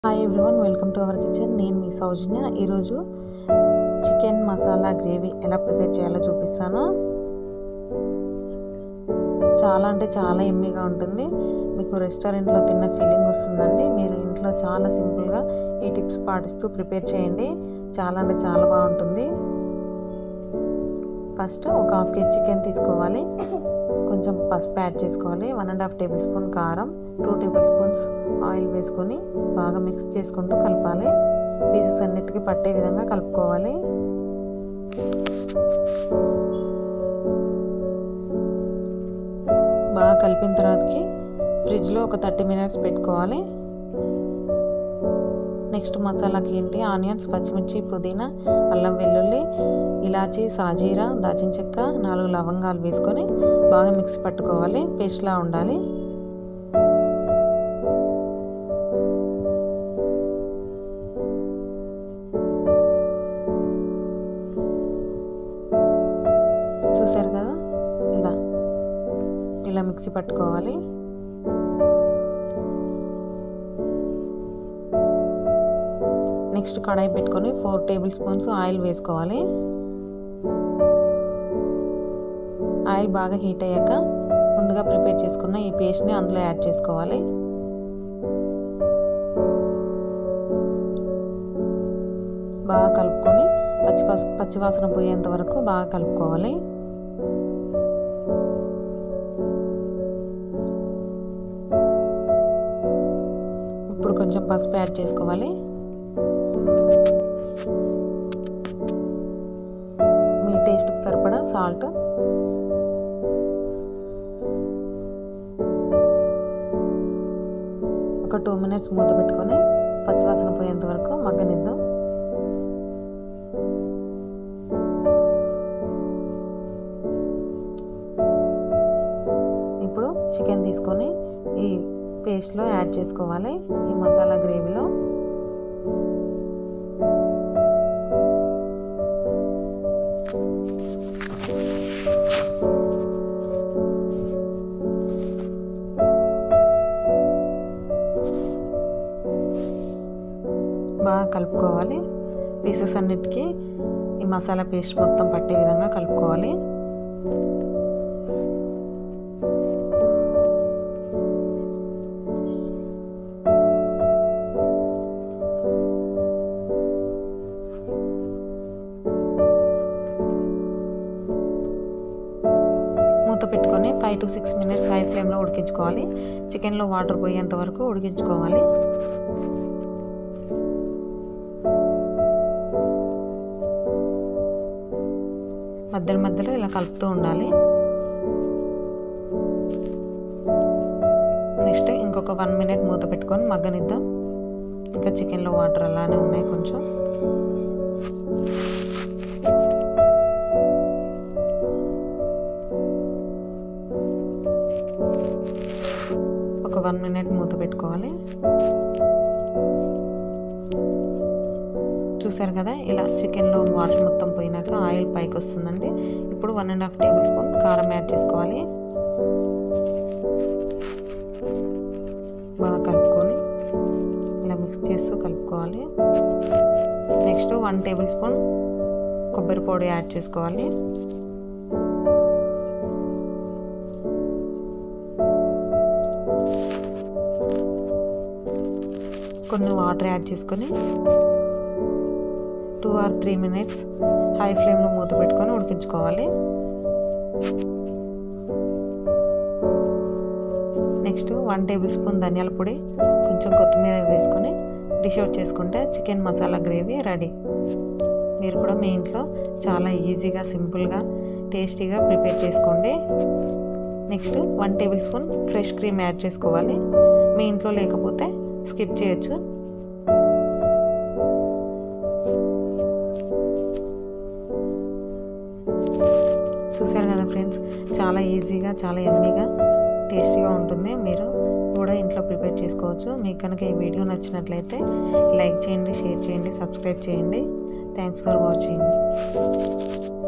hi everyone welcome to our kitchen నేను మీ సౌజన్య ఈరోజు చికెన్ మసాలా గ్రేవీ ఎలా ప్రిపేర్ చేయాలో చూపిస్తాను చాలా అంటే చాలా ఎమ్మీగా ఉంటుంది మీకు రెస్టారెంట్లో తిన్న ఫీలింగ్ వస్తుందండి మీరు ఇంట్లో చాలా సింపుల్గా ఈ టిప్స్ పాటిస్తూ ప్రిపేర్ చేయండి చాలా అంటే చాలా బాగుంటుంది ఫస్ట్ ఒక హాఫ్ కేజీ చికెన్ తీసుకోవాలి కొంచెం పసుపు యాడ్ చేసుకోవాలి one and half tablespoon కారం టూ టేబుల్ స్పూన్స్ ఆయిల్ వేసుకొని బాగా మిక్స్ చేసుకుంటూ కలపాలి పీసెస్ అన్నిటికీ పట్టే విధంగా కలుపుకోవాలి బాగా కలిపిన తర్వాతకి ఫ్రిడ్జ్లో ఒక థర్టీ మినిట్స్ పెట్టుకోవాలి నెక్స్ట్ మసాలాకి ఏంటి ఆనియన్స్ పచ్చిమిర్చి పుదీనా అల్లం వెల్లుల్లి ఇలాచీ సాజీరా దాచిన చెక్క నాలుగు లవంగాలు వేసుకొని బాగా మిక్స్ పట్టుకోవాలి పేస్ట్లా ఉండాలి చూసారు కదా ఇలా ఇలా మిక్సీ పట్టుకోవాలి నెక్స్ట్ కడాయి పెట్టుకొని ఫోర్ టేబుల్ స్పూన్స్ ఆయిల్ వేసుకోవాలి ఆయిల్ బాగా హీట్ అయ్యాక ముందుగా ప్రిపేర్ చేసుకున్న ఈ పేస్ట్ని అందులో యాడ్ చేసుకోవాలి బాగా కలుపుకొని పచ్చి పచ్చివాసన పోయేంత వరకు బాగా కలుపుకోవాలి ఇప్పుడు కొంచెం పసుపు యాడ్ చేసుకోవాలి మీ టేస్ట్కి సరిపడా సాల్ట్ ఒక టూ మినిట్స్ మూత పెట్టుకొని పచ్చివాసన పోయేంత వరకు మగ్గనిద్దాం ఇప్పుడు చికెన్ తీసుకొని ఈ పేస్ట్లో యాడ్ చేసుకోవాలి ఈ మసాలా గ్రేవీలో బాగా కలుపుకోవాలి పీసెస్ అన్నిటికీ ఈ మసాలా పేస్ట్ మొత్తం పట్టే విధంగా కలుపుకోవాలి మూత పెట్టుకొని five to six minutes high ఫ్లేమ్లో ఉడికించుకోవాలి చికెన్లో వాటర్ పోయేంత వరకు ఉడికించుకోవాలి మధ్యలో మధ్యలో ఇలా కలుపుతూ ఉండాలి నెక్స్ట్ ఇంకొక వన్ మినిట్ మూత పెట్టుకొని మగ్గనిద్దాం ఇంకా చికెన్లో వాటర్ అలానే ఉన్నాయి కొంచెం ఒక వన్ మినిట్ మూత పెట్టుకోవాలి చూసారు కదా ఇలా చికెన్లో వాటర్ మొత్తం పోయినాక ఆయిల్ పైకి వస్తుందండి ఇప్పుడు one and half tablespoon కారం యాడ్ చేసుకోవాలి బాగా కలుపుకొని ఇలా మిక్స్ చేస్తూ కలుపుకోవాలి నెక్స్ట్ వన్ టేబుల్ స్పూన్ కొబ్బరి పొడి యాడ్ చేసుకోవాలి కొన్ని వాటర్ యాడ్ చేసుకొని two or three minutes high ఫ్లేమ్లో మూత పెట్టుకొని ఉడికించుకోవాలి నెక్స్ట్ వన్ టేబుల్ స్పూన్ ధనియాల పొడి కొంచెం కొత్తిమీర వేసుకొని డిష్ అవుట్ చేసుకుంటే చికెన్ మసాలా గ్రేవీ రెడీ మీరు కూడా మీ ఇంట్లో చాలా ఈజీగా సింపుల్గా టేస్టీగా ప్రిపేర్ చేసుకోండి next one tablespoon fresh cream add చేసుకోవాలి మీ ఇంట్లో లేకపోతే స్కిప్ చేయొచ్చు చూసారు కదా ఫ్రెండ్స్ చాలా ఈజీగా చాలా ఎమ్మీగా టేస్టీగా ఉంటుంది మీరు కూడా ఇంట్లో ప్రిపేర్ చేసుకోవచ్చు మీకు కనుక ఈ వీడియో నచ్చినట్లయితే లైక్ చేయండి షేర్ చేయండి సబ్స్క్రైబ్ చేయండి థ్యాంక్స్ ఫర్ వాచింగ్